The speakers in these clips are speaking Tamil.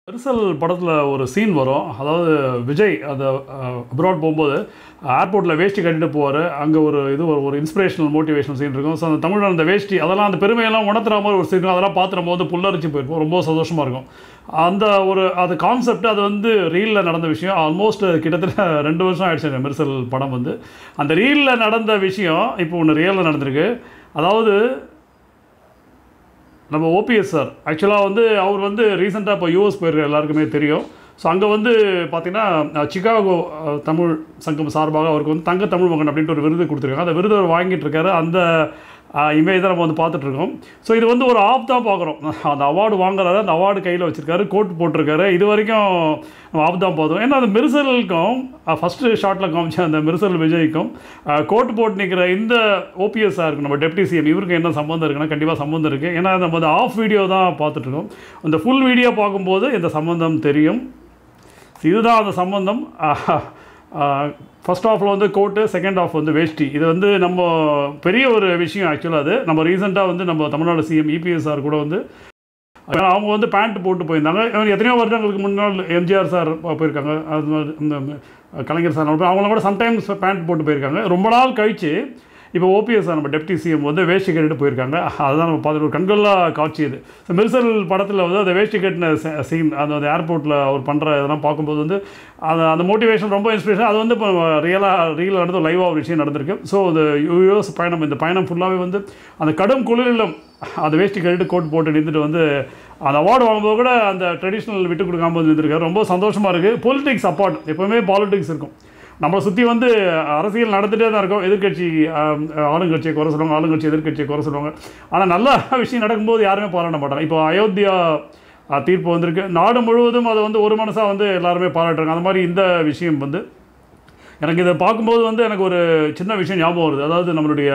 மெர்சல் படத்தில் ஒரு சீன் வரும் அதாவது விஜய் அந்த அப்ராட் போகும்போது ஏர்போர்ட்டில் வேஷ்டி கட்டிட்டு போவார் அங்கே ஒரு இது ஒரு ஒரு இன்ஸ்பிரேஷனல் மோட்டிவேஷனல் சீன் இருக்கும் ஸோ அந்த தமிழ் அந்த வேஷ்டி அதெல்லாம் அந்த பெருமையெல்லாம் உணர்த்துற மாதிரி ஒரு சீன் இருக்கும் அதெல்லாம் பார்த்து நம்ம வந்து புல்லரிச்சு போயிருப்போம் ரொம்ப சந்தோஷமாக இருக்கும் அந்த ஒரு அது கான்செப்ட் அது வந்து ரீலில் நடந்த விஷயம் ஆல்மோஸ்ட் கிட்டத்தட்ட ரெண்டு வருஷம் ஆயிடுச்சு மெர்சல் படம் வந்து அந்த ரீலில் நடந்த விஷயம் இப்போ ஒன்று ரியலில் நடந்திருக்கு அதாவது நம்ம ஓபிஎஸ் சார் ஆக்சுவலாக வந்து அவர் வந்து ரீசெண்டாக இப்போ யூஎஸ் போயிருக்க எல்லாருக்குமே தெரியும் ஸோ அங்கே வந்து பார்த்தீங்கன்னா அஹ், சிகாகோ அஹ், தமிழ் சங்கம் சார்பாக அவருக்கு வந்து தங்க தமிழ் மகன் அப்படின்ட்டு ஒரு விருது கொடுத்துருக்காங்க அந்த விருது அவர் வாங்கிட்டு இருக்காரு அந்த இமேஜ் தான் நம்ம வந்து பார்த்துட்டு இருக்கோம் ஸோ இது வந்து ஒரு ஆப் தான் பார்க்குறோம் அந்த அவார்டு வாங்குறாரு அந்த அவார்டு கையில் வச்சிருக்காரு கோட் போட்டிருக்காரு இது வரைக்கும் நம்ம ஆப் தான் பார்த்தோம் ஏன்னா அந்த மிர்சலுக்கும் ஃபஸ்ட்டு ஷார்ட்டில் காமிச்ச அந்த மிர்சல் விஜய்க்கும் கோட் போட்டு நிற்கிற இந்த ஓபிஎஸ் இருக்கு நம்ம டெப்டி சிஎம் இவருக்கு என்ன சம்மந்தம் இருக்குன்னா கண்டிப்பாக சம்மந்தம் இருக்குது ஏன்னா நம்ம அந்த ஆஃப் வீடியோ தான் பார்த்துட்ருக்கோம் அந்த ஃபுல் வீடியோ பார்க்கும்போது இந்த சம்மந்தம் தெரியும் இதுதான் அந்த சம்பந்தம் ஃபர்ஸ்ட் ஹாஃபில் வந்து கோட்டு செகண்ட் ஹாஃப் வந்து வேஷ்டி இது வந்து நம்ம பெரிய ஒரு விஷயம் ஆக்சுவலாக அது நம்ம ரீசெண்டாக வந்து நம்ம தமிழ்நாடு சிஎம் இபிஎஸ் சார் கூட வந்து ஆனா, அவங்க வந்து பேண்ட் போட்டு போயிருந்தாங்க இவங்க எத்தனையோ வருடங்களுக்கு முன்னால் எம்ஜிஆர் சார் போயிருக்காங்க அது மாதிரி இந்த கலைஞர் சார் அவங்களாம் கூட சம்டைம்ஸ் பேண்ட் போட்டு போயிருக்காங்க ரொம்ப நாள் கழித்து இப்போ ஓபிஎஸ் நம்ம டெப்டி சிஎம் வந்து வேஷ்டி கட்டிட்டு போயிருக்காங்க அதுதான் நம்ம பார்த்துட்டு ஒரு கண்கொள்ளா காட்சி இது ஸோ மெர்சல் படத்தில் வந்து அந்த வேஷ்டி கட்டின சீன் அந்த அந்த ஏர்போர்ட்டில் அவர் பண்ணுற இதெல்லாம் பார்க்கும்போது வந்து அந்த அந்த மோட்டிவேஷன் ரொம்ப இன்ஸ்பிரேஷன் அது வந்து இப்போ ரியலாக ரீல் நடந்து லைவாக ஒரு விஷயம் நடந்திருக்கு ஸோ இந்த யூஎஸ் பயணம் இந்த பயணம் ஃபுல்லாகவே வந்து அந்த கடும் குளிரிலும் அந்த வேஷ்டி கட்டிட்டு கோட் போட்டு நின்றுட்டு வந்து அந்த அவார்டு வாங்கும்போது கூட அந்த ட்ரெடிஷ்னல் விட்டு கொடுக்காம வந்து நின்றுருக்காரு ரொம்ப சந்தோஷமாக இருக்குது பொலிட்டிக்ஸ் அப்பார்ட் எப்போவுமே பாலிடிக்ஸ் இருக்கும் நம்மளை சுற்றி வந்து அரசியல் நடந்துகிட்டே தான் இருக்கும் எதிர்க்கட்சி ஆம், ஆளுங்கட்சியை குறை சொல்லுவாங்க ஆளுங்கட்சி எதிர்க்கட்சியை குறை சொல்லுவாங்க ஆனால் நல்ல விஷயம் நடக்கும்போது யாருமே பாராட்ட மாட்டாங்க இப்போ அயோத்தியா ஆ, தீர்ப்பு வந்திருக்கு நாடு முழுவதும் அதை வந்து ஒரு மனசாக வந்து எல்லாருமே பாராட்டுறாங்க அந்த மாதிரி இந்த விஷயம் வந்து எனக்கு இதை பார்க்கும்போது வந்து எனக்கு ஒரு சின்ன விஷயம் ஞாபகம் வருது அதாவது நம்மளுடைய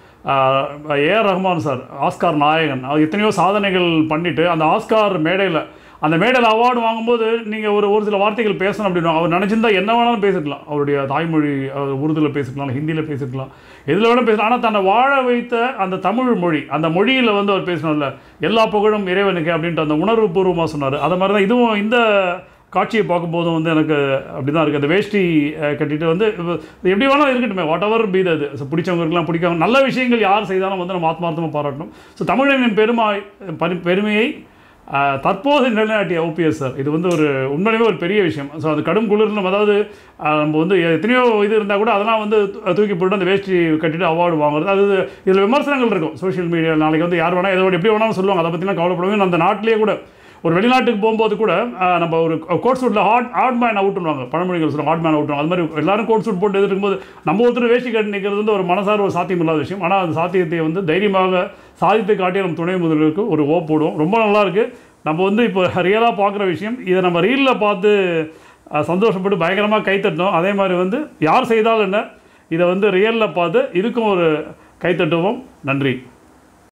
ஏஆர் ரஹ்மான் சார் ஆஸ்கார் நாயகன் அவர் எத்தனையோ சாதனைகள் பண்ணிட்டு அந்த ஆஸ்கார் மேடையில் அந்த மேடையில் அவார்டு வாங்கும்போது நீங்கள் ஒரு ஒரு சில வார்த்தைகள் பேசணும் அப்படின்னு அவர் நினச்சிருந்தா என்ன வேணாலும் பேசிக்கலாம் அவருடைய தாய்மொழி அவர் உருதுல பேசிக்கலாம் ஹிந்தியில் பேசிக்கலாம் எதில் வேணாலும் பேசலாம் ஆனால் தன்னை வாழ வைத்த அந்த தமிழ் மொழி அந்த மொழியில் வந்து அவர் பேசணும்ல எல்லா புகழும் இறைவனுக்கு அப்படின்ட்டு அந்த உணர்வு பூர்வமாக சொன்னார் அதை மாதிரி தான் இதுவும் இந்த காட்சியை பார்க்கும்போதும் வந்து எனக்கு அப்படி தான் இருக்குது அந்த வேஷ்டி அஹ், கட்டிட்டு வந்து இப்ப இது எப்படி வேணாலும் இருக்கட்டுமே வாட் எவர் பீது அது ஸோ பிடிச்சவங்களுக்குலாம் பிடிக்காம நல்ல விஷயங்கள் யார் செய்தாலும் வந்து நம்ம ஆத்மார்த்தமாக பாராட்டணும் ஸோ தமிழனின் பெருமை பரி பெருமையை அஹ், தற்போது நிலைநாட்டிய ஓபிஎஸ் சார் இது வந்து ஒரு உண்மையிலேயே ஒரு பெரிய விஷயம் ஸோ அது கடும் குளிர்ல அதாவது அஹ், நம்ம வந்து எத்தனையோ இது இருந்தால் கூட அதெல்லாம் வந்து தூ- தூக்கி போட்டு அந்த வேஷ்டி கட்டிட்டு அவார்டு வாங்குறது அது இதில் விமர்சனங்கள் இருக்கும் சோஷியல் மீடியா நாளைக்கு வந்து யார் வேணால் எதோட எப்படி வேணாலும் சொல்லுவாங்க அதை பற்றிலாம் கவலைப்படவே அந்த நாட்டிலேயே கூட ஒரு வெளிநாட்டுக்கு போகும்போது கூட ஆஹ், நம்ம ஒரு கோட் சூட்டில் ஹாட் ஹாட் மேன் அவுட்னுவாங்க பழமொழிகள் சொல்லுவாங்க ஹாட் மேன் அவுட்னுவாங்க அது மாதிரி எல்லாரும் கோட் சூட் போட்டு எதிர்க்கும்போது நம்ம ஒருத்தர் வேஷ்டி கட்டி நிற்கிறது வந்து ஒரு மனசார ஒரு சாத்தியம் இல்லாத விஷயம் ஆனால் அந்த சாத்தியத்தை வந்து தைரியமாக சாதித்து காட்டிய நம்ம துணை முதல்வருக்கு ஒரு ஓ போடுவோம் ரொம்ப நல்லா இருக்கு நம்ம வந்து இப்போ ரியலாக பார்க்குற விஷயம் இதை நம்ம ரீலில் பார்த்து ஆஹ், சந்தோஷப்பட்டு பயங்கரமாக கைத்தட்டணும் அதே மாதிரி வந்து யார் செய்தாலும் என்ன இதை வந்து ரியலில் பார்த்து இதுக்கும் ஒரு கைத்தட்டுவோம் நன்றி